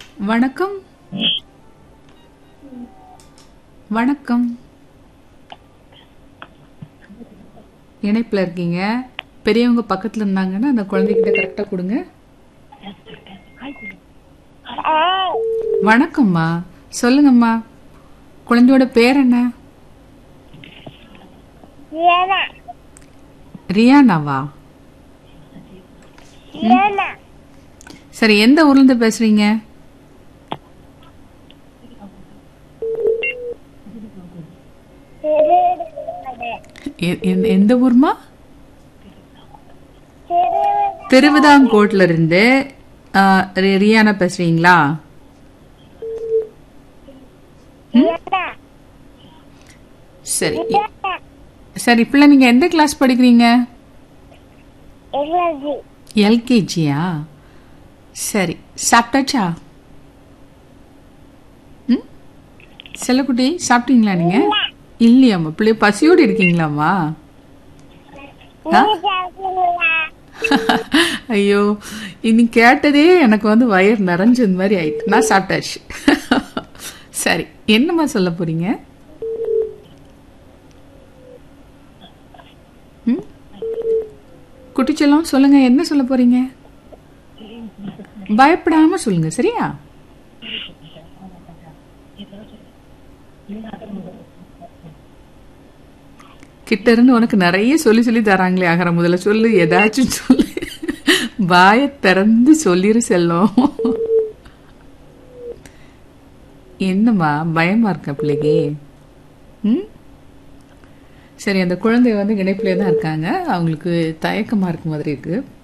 வணக்கம் வணக்கம் இணைப்புல இருக்கீங்க பெரியவங்க பக்கத்துல இருந்தாங்கன்னா அந்த குழந்தைகிட்ட கரெக்டா கொடுங்க வணக்கம்மா சொல்லுங்கம்மா குழந்தையோட பேர் என்ன ஏனா ரியானாவா ஏனா சரி எந்த ஊர்ல இருந்து பேசுறீங்க எ- எந்த- எந்த ஊர்மா திருவிதாங்கோட்ல இருந்து ஆ, ரி- ரியானா பேசுறீங்களா சரி இ- சரி பிள்ளை நீங்க எந்த கிளாஸ் படிக்கிறீங்க எல்கேஜி எல்கேஜியா சரி சாப்பிட்டாச்சா ம் செல்லக்குட்டி சாப்பிட்டீங்களா நீங்க இல்லையாம்மா பிள்ளை பசியோடு இருக்கீங்களாம்மா ஆ? நீங்க சாப்பிட்டீங்களா ஐயோ இனி கேட்டதே எனக்கு வந்து வயிறு நிறைஞ்சது மாதிரி ஆயிட்டு நான் சாப்பிட்டாச்சு சரி என்னம்மா சொல்ல போறீங்க ம்? குட்டிச்செல்லம் சொல்லுங்க என்ன சொல்ல போறீங்க பயப்படாம சொல்லுங்க சரியா கிட்ட இருந்து உனக்கு நிறைய சொல்லி சொல்லி தராங்களே ஆகிற முதல்ல சொல்லு ஏதாச்சும் சொல்லு வாயை திறந்து சொல்லிரு செல்லம் என்னம்மா பயமா இருக்க பிள்ளைக்கு ம் சரி அந்த குழந்தை வந்து இணைப்பிலே தான் இருக்காங்க அவங்களுக்கு தயக்கமா இருக்க மாதிரி இருக்கு